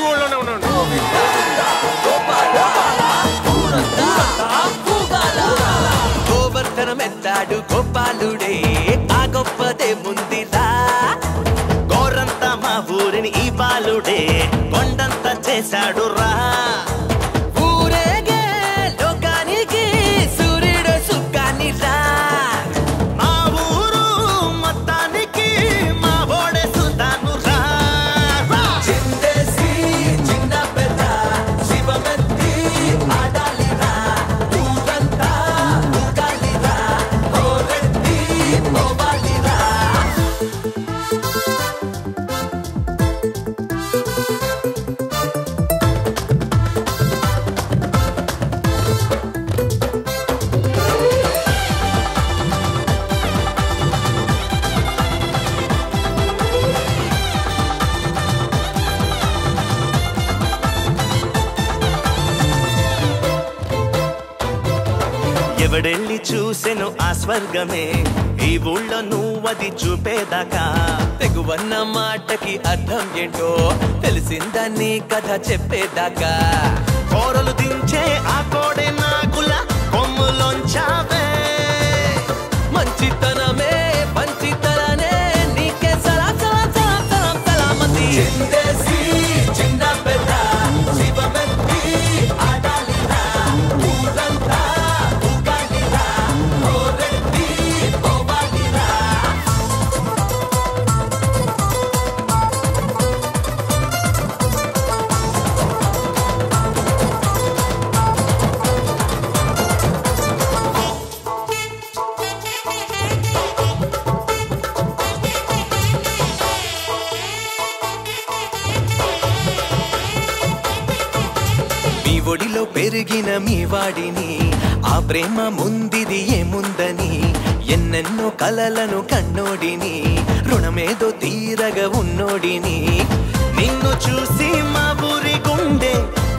ఊళ్ళోనే ఉన్నాను గోవర్ధనమెత్తాడు గోపాలుడే ఆ గొప్పదే ముందిరా గోరంతా మా ఊరిని ఈ బాలుడే కొండంత చేశాడు రా ఊరేగే లోకానికి సూర్యుడు సుఖాన్ని రా మా ఊరు మొత్తానికి మా ఓడే సుతాను రా చిందేసి చిన్న పెద్ద శివమెత్తి ఆడాలిరా ఊరంతా ఊగాలిరా ఓరెత్తి పోవాలిరా ఎవడెళ్ళి చూసెను ఆ స్వర్గమే ఈ ఊళ్ళో నువ్వది చూపేదాకా తెగువన్న మాటకి అర్థం ఏంటో తెలిసిందని కథ చెప్పేదాకా కోరలు దించే ఆ కోడే నాగుల కొమ్ములోంచావే మంచితనమే మంచితననే నీకే సలాం సలాం సలాం సలాం సలామతి చిందేసి చిన్న పెద్ద శివమెత్తి ఆడాలిరా ఊరంతా ఊగాలిరా ఓరెత్తి పోవాలిరా మీ ఒడిలో పెరిగిన మీ వాడిని ఆ ప్రేమ ముందిది ఏముందని ఎన్నెన్నో కలలను కన్నోడిని రుణమేదో తీరగా ఉన్నోడిని నిన్ను చూసి మా ఊరి గుండె